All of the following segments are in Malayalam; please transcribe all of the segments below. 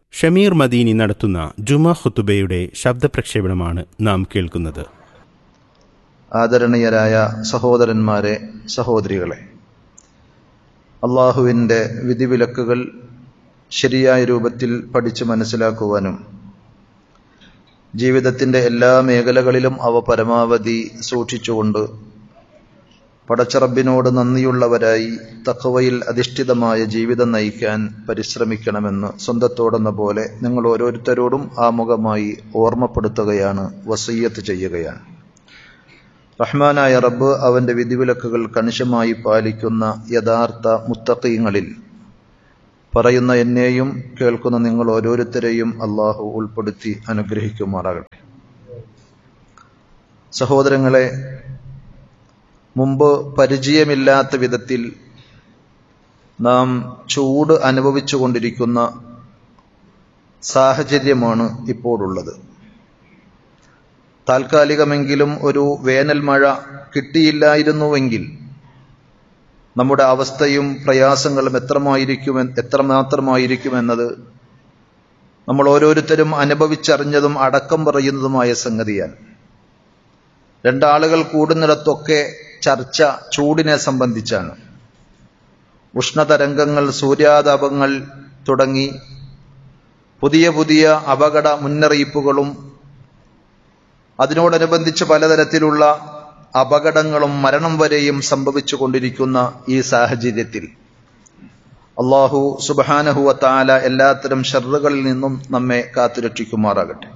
ഷമീർ മദീനി നടത്തുന്ന ജുമ ഖുത്തുബയുടെ ശബ്ദപ്രക്ഷേപണമാണ് നാം കേൾക്കുന്നത് ആദരണീയരായ സഹോദരന്മാരെ സഹോദരികളെ അള്ളാഹുവിൻ്റെ വിധിവിലക്കുകൾ ശരിയായ രൂപത്തിൽ പഠിച്ച് മനസ്സിലാക്കുവാനും ജീവിതത്തിൻ്റെ എല്ലാ മേഖലകളിലും അവ പരമാവധി സൂക്ഷിച്ചുകൊണ്ട് പടച്ചറബിനോട് നന്ദിയുള്ളവരായി തക്കവയിൽ അധിഷ്ഠിതമായ ജീവിതം നയിക്കാൻ പരിശ്രമിക്കണമെന്ന് സ്വന്തത്തോടെന്ന പോലെ നിങ്ങൾ ഓരോരുത്തരോടും ആമുഖമായി ഓർമ്മപ്പെടുത്തുകയാണ് വസയ്യത്ത് ചെയ്യുകയാണ് റഹ്മാനായ റബ്ബ് അവന്റെ വിധിവിലക്കുകൾ കണിശമായി പാലിക്കുന്ന യഥാർത്ഥ മുത്തക്കീങ്ങളിൽ പറയുന്ന എന്നെയും കേൾക്കുന്ന നിങ്ങൾ ഓരോരുത്തരെയും അള്ളാഹു ഉൾപ്പെടുത്തി അനുഗ്രഹിക്കുമാറാകട്ടെ സഹോദരങ്ങളെ മുമ്പ് പരിചയമില്ലാത്ത വിധത്തിൽ നാം ചൂട് അനുഭവിച്ചുകൊണ്ടിരിക്കുന്ന സാഹചര്യമാണ് ഇപ്പോഴുള്ളത് താൽക്കാലികമെങ്കിലും ഒരു വേനൽ മഴ കിട്ടിയില്ലായിരുന്നുവെങ്കിൽ നമ്മുടെ അവസ്ഥയും പ്രയാസങ്ങളും എത്രമായിരിക്കും എത്രമാത്രമായിരിക്കുമെന്നത് നമ്മൾ ഓരോരുത്തരും അനുഭവിച്ചറിഞ്ഞതും അടക്കം പറയുന്നതുമായ സംഗതിയാണ് രണ്ടാളുകൾ കൂടുന്നിടത്തൊക്കെ ചർച്ച ചൂടിനെ സംബന്ധിച്ചാണ് ഉഷ്ണതരംഗങ്ങൾ സൂര്യാതാപങ്ങൾ തുടങ്ങി പുതിയ പുതിയ അപകട മുന്നറിയിപ്പുകളും അതിനോടനുബന്ധിച്ച് പലതരത്തിലുള്ള അപകടങ്ങളും മരണം വരെയും സംഭവിച്ചു കൊണ്ടിരിക്കുന്ന ഈ സാഹചര്യത്തിൽ അള്ളാഹു സുബാനഹുവ താല എല്ലാത്തരം ഷറുകളിൽ നിന്നും നമ്മെ കാത്തുരക്ഷിക്കുമാറാകട്ടെ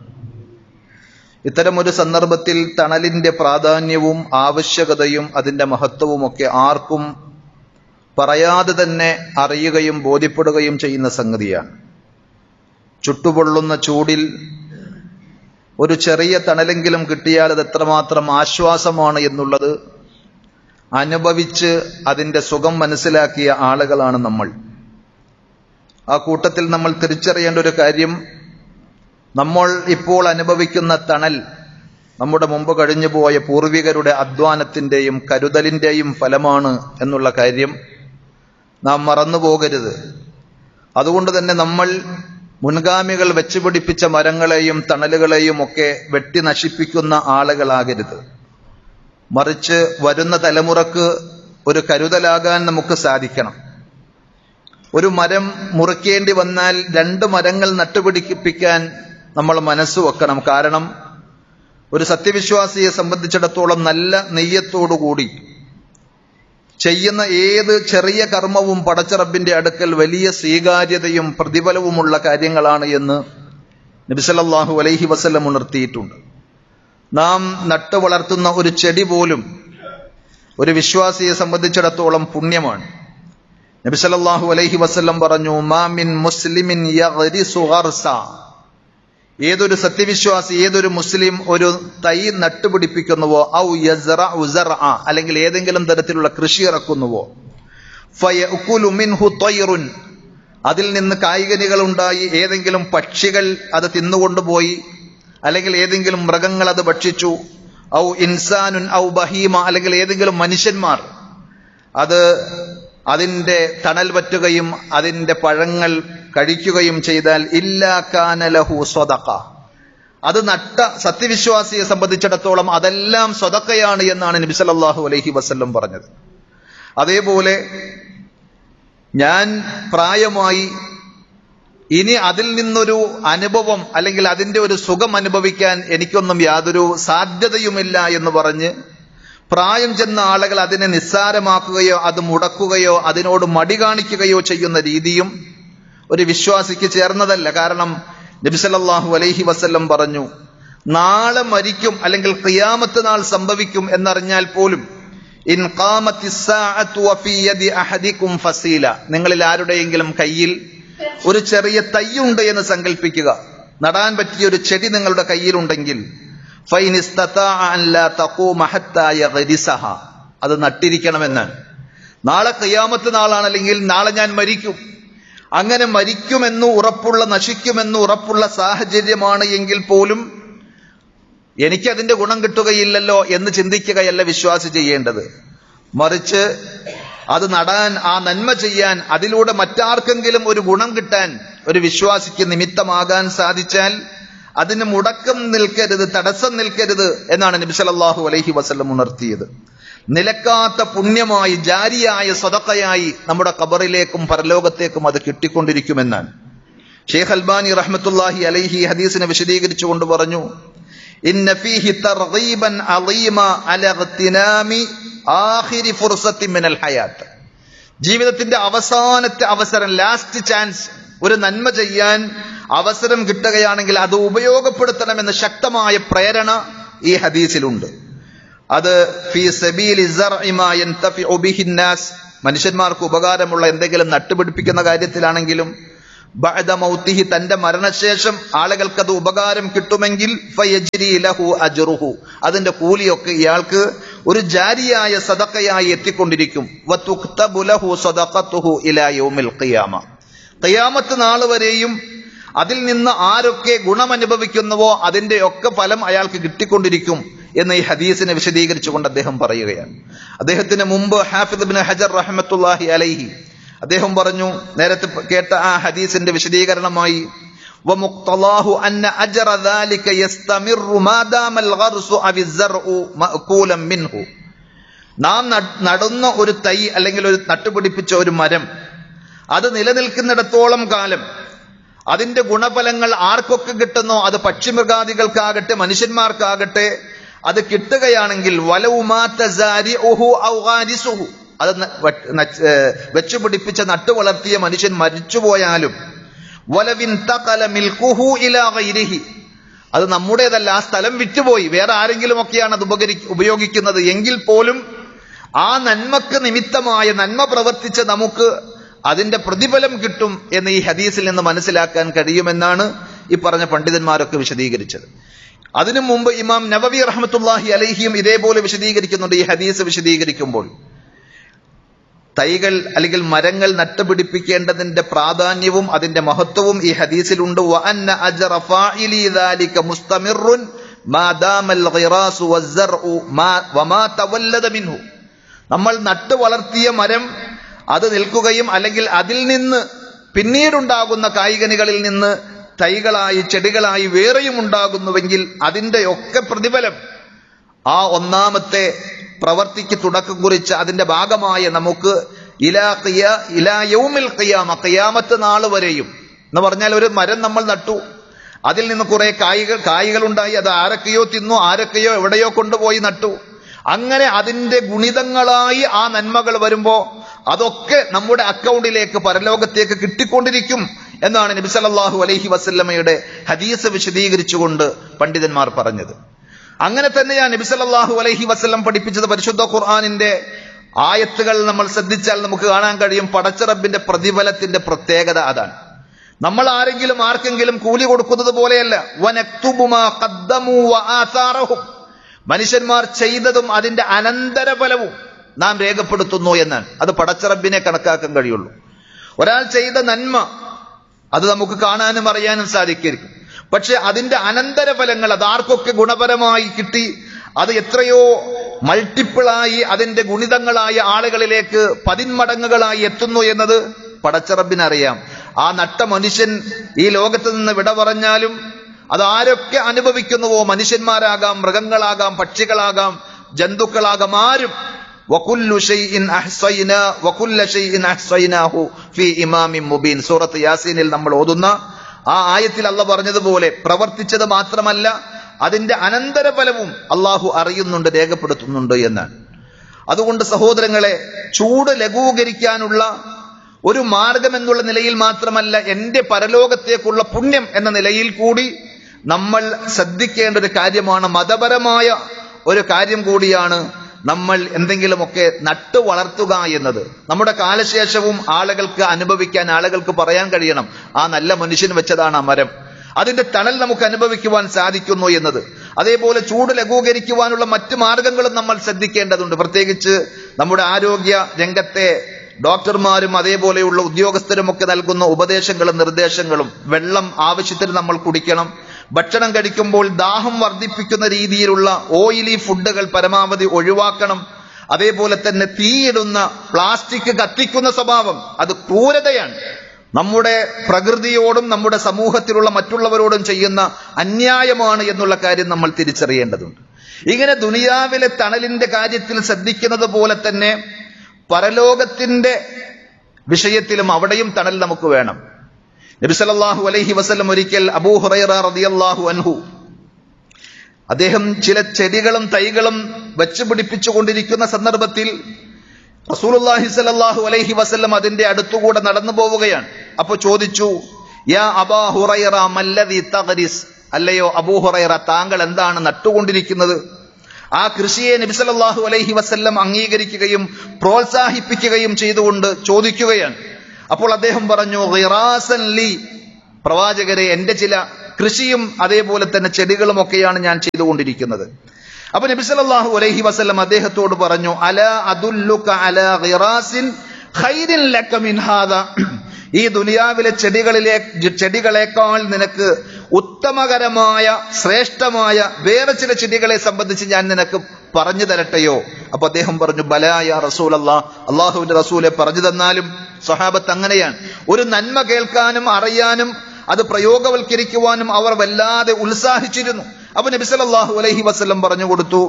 ഇത്തരം ഒരു സന്ദർഭത്തിൽ തണലിന്റെ പ്രാധാന്യവും ആവശ്യകതയും അതിന്റെ മഹത്വവുമൊക്കെ ആർക്കും പറയാതെ തന്നെ അറിയുകയും ബോധ്യപ്പെടുകയും ചെയ്യുന്ന സംഗതിയാണ് ചുട്ടുപൊള്ളുന്ന ചൂടിൽ ഒരു ചെറിയ തണലെങ്കിലും കിട്ടിയാൽ അത് എത്രമാത്രം ആശ്വാസമാണ് എന്നുള്ളത് അനുഭവിച്ച് അതിന്റെ സുഖം മനസ്സിലാക്കിയ ആളുകളാണ് നമ്മൾ ആ കൂട്ടത്തിൽ നമ്മൾ തിരിച്ചറിയേണ്ട ഒരു കാര്യം നമ്മൾ ഇപ്പോൾ അനുഭവിക്കുന്ന തണൽ നമ്മുടെ മുമ്പ് കഴിഞ്ഞു പോയ പൂർവികരുടെ അധ്വാനത്തിന്റെയും കരുതലിന്റെയും ഫലമാണ് എന്നുള്ള കാര്യം നാം മറന്നു പോകരുത് അതുകൊണ്ട് തന്നെ നമ്മൾ മുൻഗാമികൾ വെച്ചുപിടിപ്പിച്ച മരങ്ങളെയും തണലുകളെയും ഒക്കെ വെട്ടി നശിപ്പിക്കുന്ന ആളുകളാകരുത് മറിച്ച് വരുന്ന തലമുറക്ക് ഒരു കരുതലാകാൻ നമുക്ക് സാധിക്കണം ഒരു മരം മുറിക്കേണ്ടി വന്നാൽ രണ്ട് മരങ്ങൾ നട്ടുപിടിപ്പിക്കാൻ നമ്മൾ മനസ്സ് വെക്കണം കാരണം ഒരു സത്യവിശ്വാസിയെ സംബന്ധിച്ചിടത്തോളം നല്ല നെയ്യത്തോടുകൂടി ചെയ്യുന്ന ഏത് ചെറിയ കർമ്മവും പടച്ചറബിന്റെ അടുക്കൽ വലിയ സ്വീകാര്യതയും പ്രതിഫലവുമുള്ള കാര്യങ്ങളാണ് എന്ന് നബിസലല്ലാഹു അലൈഹി വസ്ല്ലം ഉണർത്തിയിട്ടുണ്ട് നാം നട്ടു വളർത്തുന്ന ഒരു ചെടി പോലും ഒരു വിശ്വാസിയെ സംബന്ധിച്ചിടത്തോളം പുണ്യമാണ് നബിസലല്ലാഹു അലൈഹി വസ്ല്ലം പറഞ്ഞു മാമിൻ മുസ്ലിമിൻ ഏതൊരു സത്യവിശ്വാസി ഏതൊരു മുസ്ലിം ഒരു തൈ നട്ടുപിടിപ്പിക്കുന്നുവോ ഔ യസ്റ ഉസറ അല്ലെങ്കിൽ ഏതെങ്കിലും തരത്തിലുള്ള കൃഷി ഇറക്കുന്നുവോ തൊയ്റുൻ അതിൽ നിന്ന് കായികനികൾ ഉണ്ടായി ഏതെങ്കിലും പക്ഷികൾ അത് തിന്നുകൊണ്ടുപോയി അല്ലെങ്കിൽ ഏതെങ്കിലും മൃഗങ്ങൾ അത് ഭക്ഷിച്ചു ഔ ഇൻസാനുൻ ഔ ബഹീമ അല്ലെങ്കിൽ ഏതെങ്കിലും മനുഷ്യന്മാർ അത് അതിന്റെ തണൽ പറ്റുകയും അതിന്റെ പഴങ്ങൾ കഴിക്കുകയും ചെയ്താൽ ഇല്ലാ കാനലഹു സ്വതക്ക അത് നട്ട സത്യവിശ്വാസിയെ സംബന്ധിച്ചിടത്തോളം അതെല്ലാം സ്വതക്കയാണ് എന്നാണ് നബി സല്ലല്ലാഹു അലൈഹി വസല്ലം പറഞ്ഞത് അതേപോലെ ഞാൻ പ്രായമായി ഇനി അതിൽ നിന്നൊരു അനുഭവം അല്ലെങ്കിൽ അതിന്റെ ഒരു സുഖം അനുഭവിക്കാൻ എനിക്കൊന്നും യാതൊരു സാധ്യതയുമില്ല എന്ന് പറഞ്ഞ് പ്രായം ചെന്ന ആളുകൾ അതിനെ നിസ്സാരമാക്കുകയോ അത് മുടക്കുകയോ അതിനോട് മടി കാണിക്കുകയോ ചെയ്യുന്ന രീതിയും ഒരു വിശ്വാസിക്ക് ചേർന്നതല്ല കാരണം നബിസലല്ലാഹു അലൈഹി വസല്ലം പറഞ്ഞു നാളെ മരിക്കും അല്ലെങ്കിൽ ഖിയാമത്ത് നാൾ സംഭവിക്കും എന്നറിഞ്ഞാൽ പോലും ഇൻ അഹദിക്കും ഫസീല നിങ്ങളിൽ ആരുടെയെങ്കിലും കയ്യിൽ ഒരു ചെറിയ തയ്യുണ്ട് എന്ന് സങ്കല്പിക്കുക നടാൻ പറ്റിയ ഒരു ചെടി നിങ്ങളുടെ കയ്യിലുണ്ടെങ്കിൽ അത് നട്ടിരിക്കണമെന്നാണ് നാളെ കയ്യാമത്ത് നാളാണ് അല്ലെങ്കിൽ നാളെ ഞാൻ മരിക്കും അങ്ങനെ മരിക്കുമെന്ന് ഉറപ്പുള്ള നശിക്കുമെന്ന് ഉറപ്പുള്ള സാഹചര്യമാണ് എങ്കിൽ പോലും എനിക്കതിന്റെ ഗുണം കിട്ടുകയില്ലല്ലോ എന്ന് ചിന്തിക്കുകയല്ല വിശ്വാസി ചെയ്യേണ്ടത് മറിച്ച് അത് നടാൻ ആ നന്മ ചെയ്യാൻ അതിലൂടെ മറ്റാർക്കെങ്കിലും ഒരു ഗുണം കിട്ടാൻ ഒരു വിശ്വാസിക്ക് നിമിത്തമാകാൻ സാധിച്ചാൽ അതിന് മുടക്കം നിൽക്കരുത് തടസ്സം നിൽക്കരുത് എന്നാണ് നബി സല്ലല്ലാഹു അലൈഹി വസല്ലം ഉണർത്തിയത് നിലക്കാത്ത പുണ്യമായി ജാരിയായ സ്വതക്കയായി നമ്മുടെ ഖബറിലേക്കും പരലോകത്തേക്കും അത് കിട്ടിക്കൊണ്ടിരിക്കുമെന്നാണ് ഷെയ്ഖ് അൽബാനി റഹ്മത്തുല്ലാഹി അലൈഹി ഹദീസിനെ വിശദീകരിച്ചുകൊണ്ട് പറഞ്ഞു ഇന്ന ഫീഹി തർഗീബൻ അളീമ അല ഇഗ്തിനാമി ആഖിരി ഫുർസത്തി മിനൽ ഹയാത്ത് ജീവിതത്തിന്റെ അവസാനത്തെ അവസരം ലാസ്റ്റ് ചാൻസ് ഒരു നന്മ ചെയ്യാൻ അവസരം കിട്ടുകയാണെങ്കിൽ അത് ഉപയോഗപ്പെടുത്തണമെന്ന് ശക്തമായ പ്രേരണ ഈ ഹദീസിലുണ്ട് അത് ഫീ സബീലി സർഇ മാ യൻതഫിഉ ബിഹി നാസ് മനുഷ്യന്മാർക്ക് ഉപകാരമുള്ള എന്തെങ്കിലും നട്ടുപിടിപ്പിക്കുന്ന കാര്യത്തിലാണെങ്കിലും ബഅദ മൗത്തിഹി തന്റെ മരണശേഷം ആളുകൾക്കത് ഉപകാരം കിട്ടുമെങ്കിൽ ഫയജ്രി ലഹു അജ്റുഹു അതിന്റെ കൂലിയൊക്കെ ഇയാൾക്ക് ഒരു ജാരിയായ സദക്കയായി എത്തിക്കൊണ്ടിരിക്കും വതുക്തബു ലഹു സദഖത്തുഹു ഇലാ യൗമിൽ ഖിയാമ ഖിയാമത്ത് നാൾ വരെയും അതിൽ നിന്ന് ആരൊക്കെ ഗുണമനുഭവിക്കുന്നുവോ അതിന്റെ ഒക്കെ ഫലം അയാൾക്ക് കിട്ടിക്കൊണ്ടിരിക്കും എന്ന് ഈ ഹദീസിനെ വിശദീകരിച്ചുകൊണ്ട് അദ്ദേഹം പറയുകയാണ് അദ്ദേഹത്തിന് മുമ്പ് ഹാഫിദ് ബിൻ ഹജർ റഹ്മത്തുല്ലാഹി അലൈഹി അദ്ദേഹം പറഞ്ഞു നേരത്തെ കേട്ട ആ ഹദീസിന്റെ വിശദീകരണമായി ومقتضاه أن أجر ذلك يستمر ما دام الغرس أو الزرع مأكولا منه നാം നടുന്ന ഒരു തൈ അല്ലെങ്കിൽ ഒരു നട്ടുപിടിപ്പിച്ച ഒരു മരം അത് നിലനിൽക്കുന്നിടത്തോളം കാലം അതിന്റെ ഗുണഫലങ്ങൾ ആർക്കൊക്കെ കിട്ടുന്നോ അത് പക്ഷിമൃഗാദികൾക്കാകട്ടെ മനുഷ്യന്മാർക്കാകട്ടെ അത് കിട്ടുകയാണെങ്കിൽ വലവുമാറ്റു അത് വെച്ചു പിടിപ്പിച്ച നട്ടു വളർത്തിയ മനുഷ്യൻ മരിച്ചുപോയാലും വലവിൻ തകല മിൽക്കുഹു ഇലാ ഗൈരിഹി അത് നമ്മുടേതല്ല ആ സ്ഥലം വിറ്റുപോയി വേറെ ആരെങ്കിലും ഒക്കെയാണ് അത് ഉപകരി ഉപയോഗിക്കുന്നത് എങ്കിൽ പോലും ആ നന്മക്ക് നിമിത്തമായ നന്മ പ്രവർത്തിച്ച നമുക്ക് അതിന്റെ പ്രതിഫലം കിട്ടും എന്ന് ഈ ഹദീസിൽ നിന്ന് മനസ്സിലാക്കാൻ കഴിയുമെന്നാണ് ഈ പറഞ്ഞ പണ്ഡിതന്മാരൊക്കെ വിശദീകരിച്ചത് അതിനു മുമ്പ് ഇമാം നവവി റഹ്മത്തുല്ലാഹി അലൈഹിയും ഇതേപോലെ വിശദീകരിക്കുന്നുണ്ട് ഈ ഹദീസ് വിശദീകരിക്കുമ്പോൾ തൈകൾ അല്ലെങ്കിൽ മരങ്ങൾ നട്ടുപിടിപ്പിക്കേണ്ടതിന്റെ പ്രാധാന്യവും അതിന്റെ മഹത്വവും ഈ ഹദീസിലുണ്ട് വഅന്ന അജ്റ ഫാഇലി ദാലിക മുസ്തമിറുൻ മാ ദാമൽ ഗിറാസു വസ്സർഉ മാ വമാ തവല്ലദ മിൻഹു നമ്മൾ നട്ടു വളർത്തിയ മരം അത് നിൽക്കുകയും അല്ലെങ്കിൽ അതിൽ നിന്ന് പിന്നീടുണ്ടാകുന്ന കായികനികളിൽ നിന്ന് തൈകളായി ചെടികളായി വേറെയും ഉണ്ടാകുന്നുവെങ്കിൽ അതിന്റെ ഒക്കെ പ്രതിഫലം ആ ഒന്നാമത്തെ പ്രവർത്തിക്ക് തുടക്കം കുറിച്ച് അതിന്റെ ഭാഗമായ നമുക്ക് ഇലാ ഖിയ ഇലാ യൗമിൽ ഖിയാമ ഖിയാമത്ത് നാൾ വരെയും എന്ന് പറഞ്ഞാൽ ഒരു മരം നമ്മൾ നട്ടു അതിൽ നിന്ന് കുറെ കായികൾ കായികൾ ഉണ്ടായി അത് ആരൊക്കെയോ തിന്നു ആരൊക്കെയോ എവിടെയോ കൊണ്ടുപോയി നട്ടു അങ്ങനെ അതിന്റെ ഗുണിതങ്ങളായി ആ നന്മകൾ വരുമ്പോ അതൊക്കെ നമ്മുടെ അക്കൗണ്ടിലേക്ക് പരലോകത്തേക്ക് കിട്ടിക്കൊണ്ടിരിക്കും എന്നാണ് നബി സല്ലല്ലാഹു അലൈഹി വസല്ലമയുടെ ഹദീസ് വിശദീകരിച്ചുകൊണ്ട് പണ്ഡിതന്മാർ പറഞ്ഞത് അങ്ങനെ തന്നെയാണ് നബി സല്ലല്ലാഹു അലൈഹി വസല്ലം പഠിപ്പിച്ചത് പരിശുദ്ധ ഖുർആനിന്റെ ആയത്തുകൾ നമ്മൾ ശ്രദ്ധിച്ചാൽ നമുക്ക് കാണാൻ കഴിയും പടച്ചറബിന്റെ പ്രതിഫലത്തിന്റെ പ്രത്യേകത അതാണ് നമ്മൾ ആരെങ്കിലും ആർക്കെങ്കിലും കൂലി കൊടുക്കുന്നത് പോലെയല്ല വനക്തുബുമാ ഖദ്ദമു വആഥാറഹും മനുഷ്യന്മാർ ചെയ്തതും അതിന്റെ അനന്തരഫലവും നാം രേഖപ്പെടുത്തുന്നു എന്നാണ് അത് പടച്ചറബിനെ കണക്കാക്കാൻ കഴിയുള്ളൂ ഒരാൾ ചെയ്ത നന്മ അത് നമുക്ക് കാണാനും അറിയാനും സാധിക്കും പക്ഷെ അതിന്റെ അനന്തരഫലങ്ങൾ അത് ആർക്കൊക്കെ ഗുണപരമായി കിട്ടി അത് എത്രയോ മൾട്ടിപ്പിളായി അതിന്റെ ഗുണിതങ്ങളായ ആളുകളിലേക്ക് പതിന്മടങ്ങുകളായി എത്തുന്നു എന്നത് പടച്ചറബിനറിയാം ആ നട്ട മനുഷ്യൻ ഈ ലോകത്ത് നിന്ന് വിട പറഞ്ഞാലും അത് ആരൊക്കെ അനുഭവിക്കുന്നുവോ മനുഷ്യന്മാരാകാം മൃഗങ്ങളാകാം പക്ഷികളാകാം ജന്തുക്കളാകാം ആരും വകുല്ലു ഷൈഇൻ അഹ്സൈന വകുല്ല ഷൈഇൻ അഹ്സൈനാഹു ഫീ ഇമാമിൻ മുബീൻ സൂറത്ത് യാസീനിൽ നമ്മൾ ഓതുന്ന ആ ആയത്തിൽ അല്ല പറഞ്ഞതുപോലെ പ്രവർത്തിച്ചത് മാത്രമല്ല അതിന്റെ അനന്തരഫലവും അള്ളാഹു അറിയുന്നുണ്ട് രേഖപ്പെടുത്തുന്നുണ്ട് എന്നാണ് അതുകൊണ്ട് സഹോദരങ്ങളെ ചൂട് ലഘൂകരിക്കാനുള്ള ഒരു മാർഗം എന്നുള്ള നിലയിൽ മാത്രമല്ല എന്റെ പരലോകത്തേക്കുള്ള പുണ്യം എന്ന നിലയിൽ കൂടി നമ്മൾ ശ്രദ്ധിക്കേണ്ട ഒരു കാര്യമാണ് മതപരമായ ഒരു കാര്യം കൂടിയാണ് നമ്മൾ എന്തെങ്കിലുമൊക്കെ നട്ടു വളർത്തുക എന്നത് നമ്മുടെ കാലശേഷവും ആളുകൾക്ക് അനുഭവിക്കാൻ ആളുകൾക്ക് പറയാൻ കഴിയണം ആ നല്ല മനുഷ്യൻ വെച്ചതാണ് ആ മരം അതിന്റെ തണൽ നമുക്ക് അനുഭവിക്കുവാൻ സാധിക്കുന്നു എന്നത് അതേപോലെ ചൂട് ലഘൂകരിക്കുവാനുള്ള മറ്റു മാർഗങ്ങളും നമ്മൾ ശ്രദ്ധിക്കേണ്ടതുണ്ട് പ്രത്യേകിച്ച് നമ്മുടെ ആരോഗ്യ രംഗത്തെ ഡോക്ടർമാരും അതേപോലെയുള്ള ഉദ്യോഗസ്ഥരും ഒക്കെ നൽകുന്ന ഉപദേശങ്ങളും നിർദ്ദേശങ്ങളും വെള്ളം ആവശ്യത്തിന് നമ്മൾ കുടിക്കണം ഭക്ഷണം കഴിക്കുമ്പോൾ ദാഹം വർദ്ധിപ്പിക്കുന്ന രീതിയിലുള്ള ഓയിലി ഫുഡുകൾ പരമാവധി ഒഴിവാക്കണം അതേപോലെ തന്നെ തീയിടുന്ന പ്ലാസ്റ്റിക് കത്തിക്കുന്ന സ്വഭാവം അത് ക്രൂരതയാണ് നമ്മുടെ പ്രകൃതിയോടും നമ്മുടെ സമൂഹത്തിലുള്ള മറ്റുള്ളവരോടും ചെയ്യുന്ന അന്യായമാണ് എന്നുള്ള കാര്യം നമ്മൾ തിരിച്ചറിയേണ്ടതുണ്ട് ഇങ്ങനെ ദുനിയാവിലെ തണലിന്റെ കാര്യത്തിൽ ശ്രദ്ധിക്കുന്നത് പോലെ തന്നെ പരലോകത്തിന്റെ വിഷയത്തിലും അവിടെയും തണൽ നമുക്ക് വേണം നബി സല്ലല്ലാഹു അലൈഹി വസല്ലം ഒരിക്കൽ അബൂ ഹുറൈറ റളിയല്ലാഹു അൻഹു അദ്ദേഹം ചില ചെടികളും തൈകളും വെച്ച് പിടിപ്പിച്ചുകൊണ്ടിരിക്കുന്ന സന്ദർഭത്തിൽ റസൂലുള്ളാഹി സ്വല്ലല്ലാഹു അലൈഹി വസല്ലം അതിന്റെ അടുത്തുകൂടെ നടന്നു പോവുകയാണ് അപ്പൊ ചോദിച്ചു യാ അബാ ഹുറൈറ മല്ലദി തഗ്രിസ് അല്ലയോ അബൂ ഹുറൈറ താങ്കൾ എന്താണ് നട്ടുകൊണ്ടിരിക്കുന്നത് ആ കൃഷിയെ നബി സല്ലല്ലാഹു അലൈഹി വസല്ലം അംഗീകരിക്കുകയും പ്രോത്സാഹിപ്പിക്കുകയും ചെയ്തുകൊണ്ട് ചോദിക്കുകയാണ് അപ്പോൾ അദ്ദേഹം പറഞ്ഞു "ഗിറാസൻ ലി പ്രവാചകരെ എന്റെ ചില കൃഷിയും അതേപോലെ തന്നെ ചെടികളും ഒക്കെയാണ് ഞാൻ ചെയ്തുകൊണ്ടിരിക്കുന്നത് അപ്പൊ നബി സല്ലല്ലാഹു അലൈഹി വസല്ലം അദ്ദേഹത്തോട് പറഞ്ഞു അല അദുല്ലുക അല ഗിറാസിൻ ഖൈരിൻ ലക മിൻ ഹാദാ ഈ ദുനിയാവിലെ ചെടികളിലെ ചെടികളെക്കാൾ നിനക്ക് ഉത്തമകരമായ ശ്രേഷ്ഠമായ വേറെ ചില ചെടികളെ സംബന്ധിച്ച് ഞാൻ നിനക്ക് പറഞ്ഞു തരട്ടെയോ അപ്പൊ അദ്ദേഹം പറഞ്ഞു ബലായ റസൂൽ അല്ലാ അള്ളാഹുവിന്റെ റസൂലെ പറഞ്ഞു തന്നാലും സ്വഹാബത്ത് അങ്ങനെയാണ് ഒരു നന്മ കേൾക്കാനും അറിയാനും അത് പ്രയോഗവൽക്കരിക്കുവാനും അവർ വല്ലാതെ ഉത്സാഹിച്ചിരുന്നു അപ്പൊ നബി സല്ലല്ലാഹു അലൈഹി വസല്ലം പറഞ്ഞു കൊടുത്തു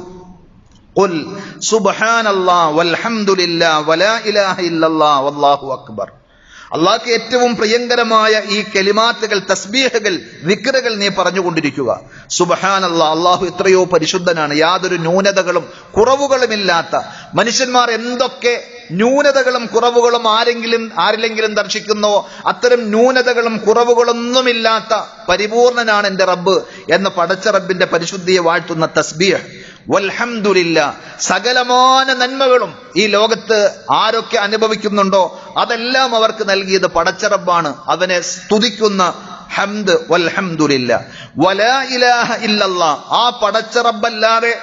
ഖുൽ സുബ്ഹാനല്ലാഹ് വൽഹംദുലില്ലാഹ് വലാ ഇലാഹ ഇല്ലല്ലാഹ് വല്ലാഹു അക്ബർ അള്ളാഹ്ക്ക് ഏറ്റവും പ്രിയങ്കരമായ ഈ കെലിമാത്തുകൾ തസ്ബീഹുകൾ വിക്രകൾ നീ പറഞ്ഞുകൊണ്ടിരിക്കുക സുബഹാനല്ലാ അള്ളാഹു എത്രയോ പരിശുദ്ധനാണ് യാതൊരു ന്യൂനതകളും കുറവുകളുമില്ലാത്ത മനുഷ്യന്മാർ എന്തൊക്കെ ന്യൂനതകളും കുറവുകളും ആരെങ്കിലും ആരിലെങ്കിലും ദർശിക്കുന്നോ അത്തരം ന്യൂനതകളും കുറവുകളൊന്നുമില്ലാത്ത പരിപൂർണനാണ് എന്റെ റബ്ബ് എന്ന പടച്ച റബ്ബിന്റെ പരിശുദ്ധിയെ വാഴ്ത്തുന്ന തസ്ബീഹ് വൽഹംദുലില്ല സകലമാന നന്മകളും ഈ ലോകത്ത് ആരൊക്കെ അനുഭവിക്കുന്നുണ്ടോ അതെല്ലാം അവർക്ക് നൽകിയത് പടച്ചറബാണ് അവനെ സ്തുതിക്കുന്ന ഹംദ് വൽഹംദുലില്ല വലാ ഇലാഹ ഇല്ലല്ലാ ആ പടച്ചറബല്ലാതെ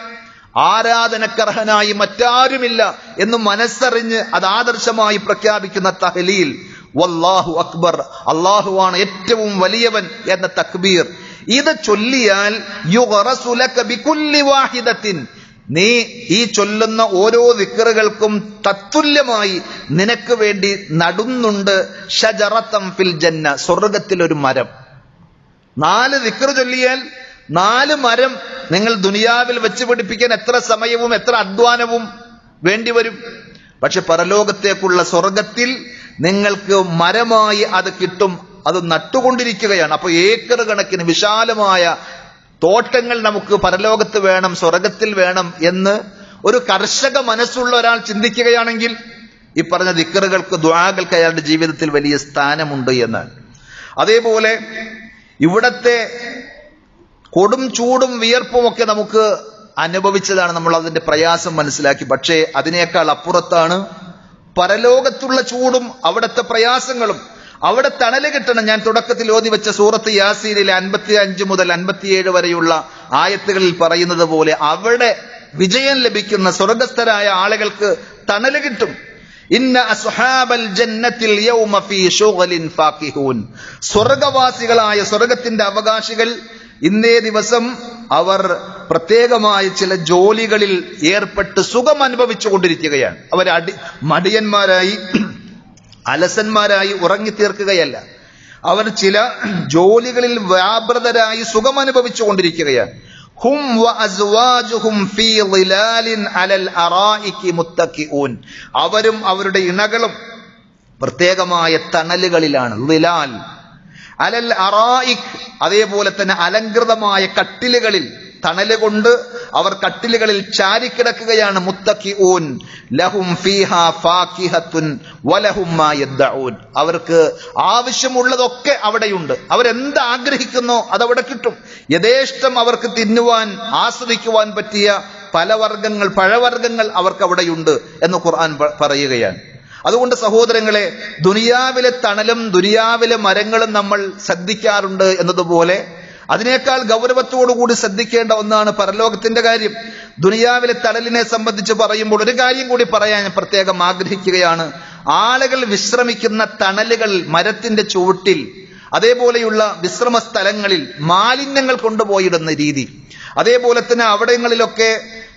ആരാധനക്കർഹനായി മറ്റാരുമില്ല എന്ന് മനസ്സറിഞ്ഞ് അത് ആദർശമായി പ്രഖ്യാപിക്കുന്ന തഹലീൽ വല്ലാഹു അക്ബർ അള്ളാഹുവാണ് ഏറ്റവും വലിയവൻ എന്ന തക്ബീർ ഇത് ചൊല്ലിയാൽ യുഗറസു ലക ബികുല്ലി വാഹിദത്തിൻ നീ ഈ ചൊല്ലുന്ന ഓരോ വിക്കറുകൾക്കും തത്തുല്യമായി നിനക്ക് വേണ്ടി നടുന്നുണ്ട് ഷജറത്തം ഫിൽ ജന്ന സ്വർഗത്തിൽ ഒരു മരം നാല് വിക്കറ് ചൊല്ലിയാൽ നാല് മരം നിങ്ങൾ ദുനിയാവിൽ വെച്ച് പിടിപ്പിക്കാൻ എത്ര സമയവും എത്ര അധ്വാനവും വേണ്ടിവരും പക്ഷെ പരലോകത്തേക്കുള്ള സ്വർഗത്തിൽ നിങ്ങൾക്ക് മരമായി അത് കിട്ടും അത് നട്ടുകൊണ്ടിരിക്കുകയാണ് അപ്പൊ ഏക്കർ കണക്കിന് വിശാലമായ തോട്ടങ്ങൾ നമുക്ക് പരലോകത്ത് വേണം സ്വർഗത്തിൽ വേണം എന്ന് ഒരു കർഷക മനസ്സുള്ള ഒരാൾ ചിന്തിക്കുകയാണെങ്കിൽ ഈ പറഞ്ഞ ദിക്കറുകൾക്ക് ദ്വാകൾക്ക് അയാളുടെ ജീവിതത്തിൽ വലിയ സ്ഥാനമുണ്ട് എന്നാണ് അതേപോലെ ഇവിടത്തെ കൊടും ചൂടും വിയർപ്പും ഒക്കെ നമുക്ക് അനുഭവിച്ചതാണ് നമ്മൾ അതിന്റെ പ്രയാസം മനസ്സിലാക്കി പക്ഷേ അതിനേക്കാൾ അപ്പുറത്താണ് പരലോകത്തുള്ള ചൂടും അവിടുത്തെ പ്രയാസങ്ങളും അവിടെ തണല് കിട്ടണം ഞാൻ തുടക്കത്തിൽ ഓതി വെച്ച സൂറത്ത് യാസീനിലെ അൻപത്തി അഞ്ച് മുതൽ അൻപത്തിയേഴ് വരെയുള്ള ആയത്തുകളിൽ പറയുന്നത് പോലെ അവിടെ വിജയം ലഭിക്കുന്ന സ്വർഗസ്ഥരായ ആളുകൾക്ക് തണല് കിട്ടും ഇന്ന അസ്ഹാബൽ ജന്നത്തിൽ യൗമ ഫീ ശുഗലിൻ ഫാക്കിഹൂൻ സ്വർഗവാസികളായ സ്വർഗത്തിന്റെ അവകാശികൾ ഇന്നേ ദിവസം അവർ പ്രത്യേകമായ ചില ജോലികളിൽ ഏർപ്പെട്ട് സുഖം അനുഭവിച്ചു കൊണ്ടിരിക്കുകയാണ് അവർ അടി മടിയന്മാരായി അലസന്മാരായി ഉറങ്ങിത്തീർക്കുകയല്ല അവർ ചില ജോലികളിൽ വ്യാപൃതരായി സുഖം അനുഭവിച്ചു കൊണ്ടിരിക്കുകയാണ് ഹും വഅസ്വാജുഹും ഫീ ളിലാലിൻ അലൽ അറായികി മുത്തക്കിഊൻ അവരും അവരുടെ ഇണകളും പ്രത്യേകമായ തണലുകളിലാണ് ളിലാൽ അലൽ അറായിക് അതേപോലെ തന്നെ അലങ്കൃതമായ കട്ടിലുകളിൽ തണല് കൊണ്ട് അവർ കട്ടിലുകളിൽ ചാരിക്കിടക്കുകയാണ് മുത്തക്കി ഊൻ ലഹും ഫീഹ ഫാക്കിഹത്തുൻ വലഹും മാ യദ്ദഊൻ അവർക്ക് ആവശ്യമുള്ളതൊക്കെ അവിടെയുണ്ട് അവരെന്ത് ആഗ്രഹിക്കുന്നോ അതവിടെ കിട്ടും യഥേഷ്ടം അവർക്ക് തിന്നുവാൻ ആസ്വദിക്കുവാൻ പറ്റിയ പലവർഗ്ഗങ്ങൾ പഴവർഗ്ഗങ്ങൾ അവർക്ക് അവിടെയുണ്ട് എന്ന് ഖുർആൻ പ- പറയുകയാണ് അതുകൊണ്ട് സഹോദരങ്ങളെ ദുനിയാവിലെ തണലും ദുനിയാവിലെ മരങ്ങളും നമ്മൾ ശ്രദ്ധിക്കാറുണ്ട് എന്നതുപോലെ അതിനേക്കാൾ ഗൗരവത്തോടുകൂടി ശ്രദ്ധിക്കേണ്ട ഒന്നാണ് പരലോകത്തിന്റെ കാര്യം ദുനിയാവിലെ തണലിനെ സംബന്ധിച്ച് പറയുമ്പോൾ ഒരു കാര്യം കൂടി പറയാൻ ഞാൻ പ്രത്യേകം ആഗ്രഹിക്കുകയാണ് ആളുകൾ വിശ്രമിക്കുന്ന തണലുകൾ മരത്തിന്റെ ചുവട്ടിൽ അതേപോലെയുള്ള വിശ്രമ സ്ഥലങ്ങളിൽ മാലിന്യങ്ങൾ കൊണ്ടുപോയിടുന്ന രീതി അതേപോലെ തന്നെ അവിടങ്ങളിലൊക്കെ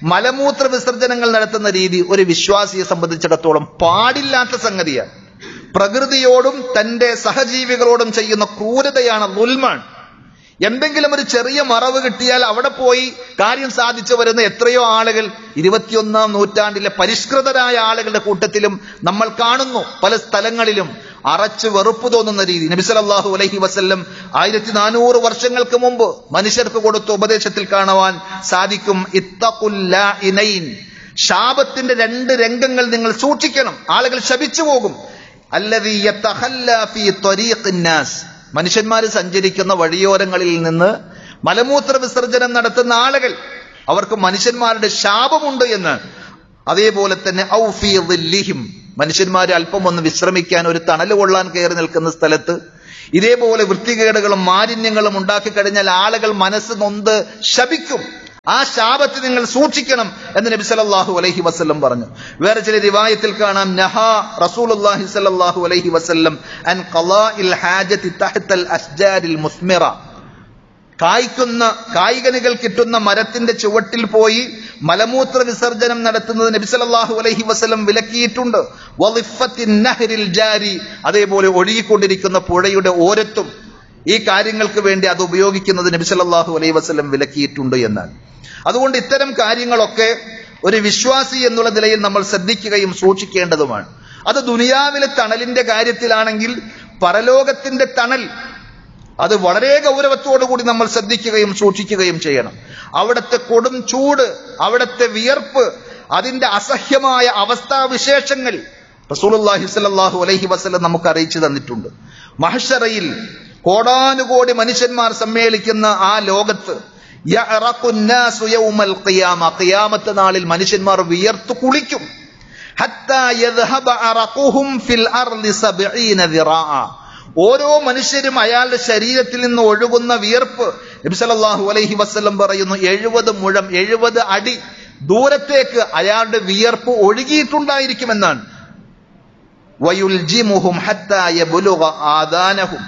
മലമൂത്ര വിസർജനങ്ങൾ നടത്തുന്ന രീതി ഒരു വിശ്വാസിയെ സംബന്ധിച്ചിടത്തോളം പാടില്ലാത്ത സംഗതിയാണ് പ്രകൃതിയോടും തന്റെ സഹജീവികളോടും ചെയ്യുന്ന ക്രൂരതയാണ് ലുൽമാണ് എന്തെങ്കിലും ഒരു ചെറിയ മറവ് കിട്ടിയാൽ അവിടെ പോയി കാര്യം സാധിച്ചു വരുന്ന എത്രയോ ആളുകൾ ഇരുപത്തിയൊന്നാം നൂറ്റാണ്ടിലെ പരിഷ്കൃതരായ ആളുകളുടെ കൂട്ടത്തിലും നമ്മൾ കാണുന്നു പല സ്ഥലങ്ങളിലും അറച്ച് വെറുപ്പ് തോന്നുന്ന രീതി നബി സല്ലല്ലാഹു അലൈഹി വസല്ലം ആയിരത്തി നാനൂറ് വർഷങ്ങൾക്ക് മുമ്പ് മനുഷ്യർക്ക് കൊടുത്ത ഉപദേശത്തിൽ കാണുവാൻ സാധിക്കും ഇത്തഖുല്ലാ ഇനൈൻ ശാപത്തിന്റെ രണ്ട് രംഗങ്ങൾ നിങ്ങൾ സൂക്ഷിക്കണം ആളുകൾ ശപിച്ചു പോകും അല്ലദീ യതഖല്ലാ ഫീ ത്വരീഖിൻ നാസ് മനുഷ്യന്മാർ സഞ്ചരിക്കുന്ന വഴിയോരങ്ങളിൽ നിന്ന് മലമൂത്ര വിസർജനം നടത്തുന്ന ആളുകൾ അവർക്ക് മനുഷ്യന്മാരുടെ ശാപമുണ്ട് എന്ന് അതേപോലെ തന്നെ ഔഫി ദില്ലിഹിം മനുഷ്യന്മാർ അല്പം ഒന്ന് വിശ്രമിക്കാൻ ഒരു തണൽ കൊള്ളാൻ കയറി നിൽക്കുന്ന സ്ഥലത്ത് ഇതേപോലെ വൃത്തികേടുകളും മാലിന്യങ്ങളും ഉണ്ടാക്കി കഴിഞ്ഞാൽ ആളുകൾ മനസ്സ് നൊന്ത് ശപിക്കും ആ ശാപത്തെ നിങ്ങൾ സൂക്ഷിക്കണം എന്ന് നബി സല്ലല്ലാഹു അലൈഹി വസല്ലം പറഞ്ഞു വേറെ ചില റിവായത്തിൽ കാണാം നഹാ റസൂലുള്ളാഹി സല്ലല്ലാഹു അലൈഹി വസല്ലം അൻ ഖളാഇൽ ഹാജതി തഹ്തൽ അസ്ജാരിൽ മുസ്മിറ കായ്ക്കുന്ന കായ്കനികൾ കിട്ടുന്ന മരത്തിന്റെ ചുവട്ടിൽ പോയി മലമൂത്ര വിസർജനം നടത്തുന്നത് നബി സല്ലല്ലാഹു അലൈഹി വസല്ലം വിലക്കിയിട്ടുണ്ട് വളിഫത്തിൻ നഹ്രിൽ ജാരി അതേപോലെ ഒഴുകിക്കൊണ്ടിരിക്കുന്ന പുഴയുടെ ഓരത്തും ഈ കാര്യങ്ങൾക്ക് വേണ്ടി അത് ഉപയോഗിക്കുന്നത് നബി സല്ലല്ലാഹു അലൈഹി വസല്ലം വിലക്കിയിട്ടുണ്ട് എന്നാണ് അതുകൊണ്ട് ഇത്തരം കാര്യങ്ങളൊക്കെ ഒരു വിശ്വാസി എന്നുള്ള നിലയിൽ നമ്മൾ ശ്രദ്ധിക്കുകയും സൂക്ഷിക്കേണ്ടതുമാണ് അത് ദുനിയാവിലെ തണലിന്റെ കാര്യത്തിലാണെങ്കിൽ പരലോകത്തിന്റെ തണൽ അത് വളരെ ഗൗരവത്തോടു കൂടി നമ്മൾ ശ്രദ്ധിക്കുകയും സൂക്ഷിക്കുകയും ചെയ്യണം അവിടുത്തെ കൊടും ചൂട് അവിടുത്തെ വിയർപ്പ് അതിന്റെ അസഹ്യമായ അവസ്ഥാവിശേഷങ്ങൾ റസൂലുള്ളാഹി സ്വല്ലല്ലാഹു അലൈഹി വസല്ലം നമുക്ക് അറിയിച്ചു തന്നിട്ടുണ്ട് മഹഷറയിൽ കോടാനുകോടി മനുഷ്യന്മാർ സമ്മേളിക്കുന്ന ആ ലോകത്ത് യഅറഖു الناس يوم القيامة ഖിയാമത്ത് നാളിൽ മനുഷ്യന്മാർ വിയർത്തു കുളിക്കും ഹത്താ യദ്ഹബ അറഖുഹും ഫിൽ അർളി 70 ദിറാഅ ഓരോ മനുഷ്യരും അയാളുടെ ശരീരത്തിൽ നിന്ന് ഒഴുകുന്ന വിയർപ്പ് നബി സല്ലല്ലാഹു അലൈഹി വസല്ലം പറയുന്നു എഴുപത് മുഴം എഴുപത് അടി ദൂരത്തേക്ക് അയാളുടെ വിയർപ്പ് ഒഴുകിയിട്ടുണ്ടായിരിക്കുമെന്നാണ് വയുൽജിമുഹും ഹത്താ യബ്ലുഗ ആദാനഹും